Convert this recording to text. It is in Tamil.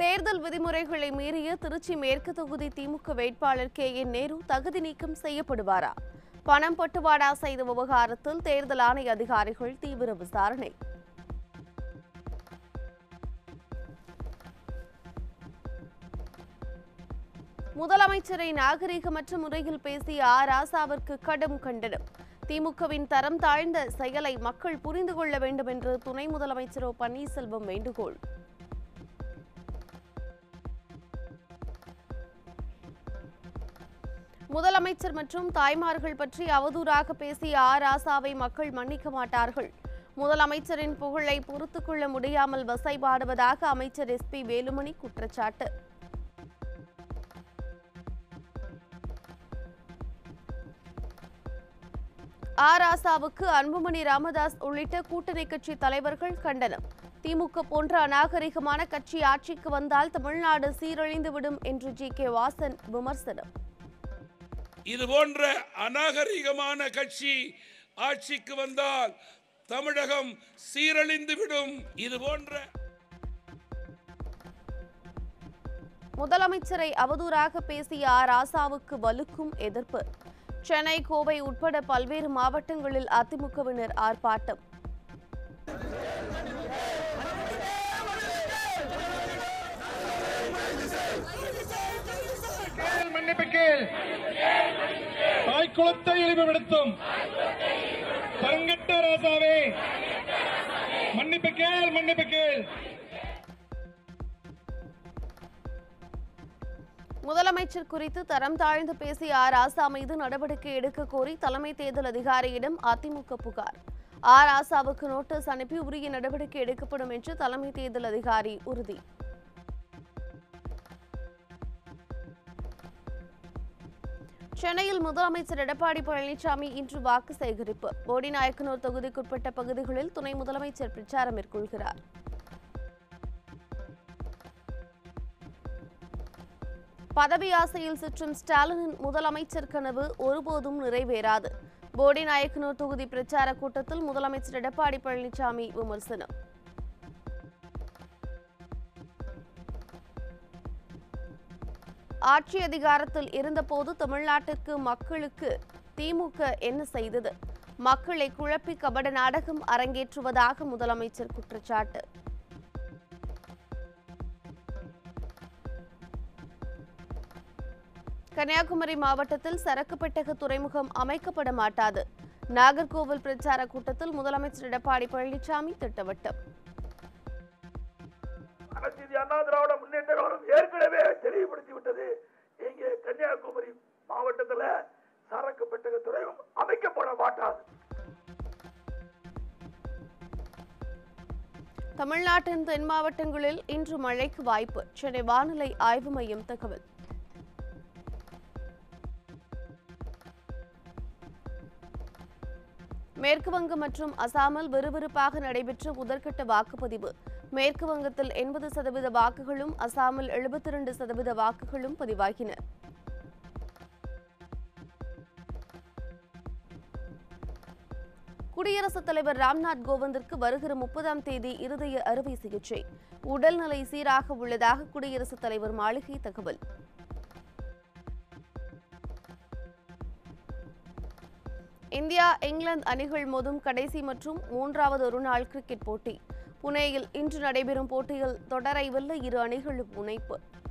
தேர்தல் விதிமுறைகளை மீறிய திருச்சி மேற்கு தொகுதி திமுக வேட்பாளர் கே என் நேரு தகுதி நீக்கம் செய்யப்படுவாரா பணம் பட்டுவாடா செய்த விவகாரத்தில் தேர்தல் ஆணைய அதிகாரிகள் தீவிர விசாரணை முதலமைச்சரை நாகரிகமற்ற முறையில் பேசிய ஆ ராசாவிற்கு கடும் கண்டனம் திமுகவின் தரம் தாழ்ந்த செயலை மக்கள் புரிந்து கொள்ள வேண்டும் என்று துணை முதலமைச்சர் ஓ பன்னீர்செல்வம் வேண்டுகோள் முதலமைச்சர் மற்றும் தாய்மார்கள் பற்றி அவதூறாக பேசிய ஆ ராசாவை மக்கள் மன்னிக்க மாட்டார்கள் முதலமைச்சரின் புகழை பொறுத்துக் கொள்ள முடியாமல் வசைபாடுவதாக அமைச்சர் எஸ் பி வேலுமணி குற்றச்சாட்டு ஆ ராசாவுக்கு அன்புமணி ராமதாஸ் உள்ளிட்ட கூட்டணி கட்சி தலைவர்கள் கண்டனம் திமுக போன்ற அநாகரிகமான கட்சி ஆட்சிக்கு வந்தால் தமிழ்நாடு சீரழிந்துவிடும் என்று ஜி கே வாசன் விமர்சனம் இது போன்ற அநாகரிகமான கட்சி ஆட்சிக்கு வந்தால் தமிழகம் சீரழிந்து விடும் இது போன்ற முதலமைச்சரை அவதூறாக பேசிய ஆ ராசாவுக்கு வலுக்கும் எதிர்ப்பு சென்னை கோவை உட்பட பல்வேறு மாவட்டங்களில் அதிமுகவினர் ஆர்ப்பாட்டம் கேள் மன்னிப்பு கேள் தாய் குளத்தை இழிவுபடுத்தும் தங்கட்ட ராசாவே மன்னிப்பு கேள் மன்னிப்பு கேள் முதலமைச்சர் குறித்து தரம் தாழ்ந்து பேசிய ஆ ராசா மீது நடவடிக்கை எடுக்க கோரி தலைமை தேர்தல் அதிகாரியிடம் அதிமுக புகார் ஆ ராசாவுக்கு நோட்டீஸ் அனுப்பி உரிய நடவடிக்கை எடுக்கப்படும் என்று தலைமை தேர்தல் அதிகாரி உறுதி சென்னையில் முதலமைச்சர் எடப்பாடி பழனிசாமி இன்று வாக்கு சேகரிப்பு போடிநாயக்கனூர் தொகுதிக்குட்பட்ட பகுதிகளில் துணை முதலமைச்சர் பிரச்சாரம் மேற்கொள்கிறார் பதவி ஆசையில் சுற்றும் ஸ்டாலினின் முதலமைச்சர் கனவு ஒருபோதும் நிறைவேறாது போடிநாயக்கனூர் தொகுதி பிரச்சார கூட்டத்தில் முதலமைச்சர் எடப்பாடி பழனிசாமி விமர்சனம் ஆட்சி அதிகாரத்தில் இருந்தபோது தமிழ்நாட்டிற்கு மக்களுக்கு திமுக என்ன செய்தது மக்களை குழப்பி கபட நாடகம் அரங்கேற்றுவதாக முதலமைச்சர் குற்றச்சாட்டு கன்னியாகுமரி மாவட்டத்தில் சரக்கு பெட்டக துறைமுகம் அமைக்கப்பட மாட்டாது நாகர்கோவில் பிரச்சார கூட்டத்தில் முதலமைச்சர் எடப்பாடி பழனிசாமி திட்டவட்டம் அனைத்து இந்திய அண்ணா திராவிட முன்னேற்ற கழகம் ஏற்கனவே தெளிவுபடுத்தி விட்டது இங்கே கன்னியாகுமரி மாவட்டத்தில் சரக்கு பெட்டக துறைமுகம் அமைக்கப்பட மாட்டாது தமிழ்நாட்டின் தென் மாவட்டங்களில் இன்று மழைக்கு வாய்ப்பு சென்னை வானிலை ஆய்வு மையம் தகவல் மேற்கு வங்கம் மற்றும் அசாமில் விறுவிறுப்பாக நடைபெற்ற முதற்கட்ட வாக்குப்பதிவு மேற்கு வங்கத்தில் எண்பது சதவீத வாக்குகளும் அசாமில் எழுபத்தி இரண்டு சதவீத வாக்குகளும் பதிவாகின குடியரசுத் தலைவர் ராம்நாத் கோவிந்திற்கு வருகிற முப்பதாம் தேதி இருதய அறுவை சிகிச்சை உடல்நிலை சீராக உள்ளதாக குடியரசுத் தலைவர் மாளிகை தகவல் இந்தியா இங்கிலாந்து அணிகள் மோதும் கடைசி மற்றும் மூன்றாவது ஒருநாள் கிரிக்கெட் போட்டி புனேயில் இன்று நடைபெறும் போட்டியில் தொடரை வெல்ல இரு அணிகளும் முனைப்பு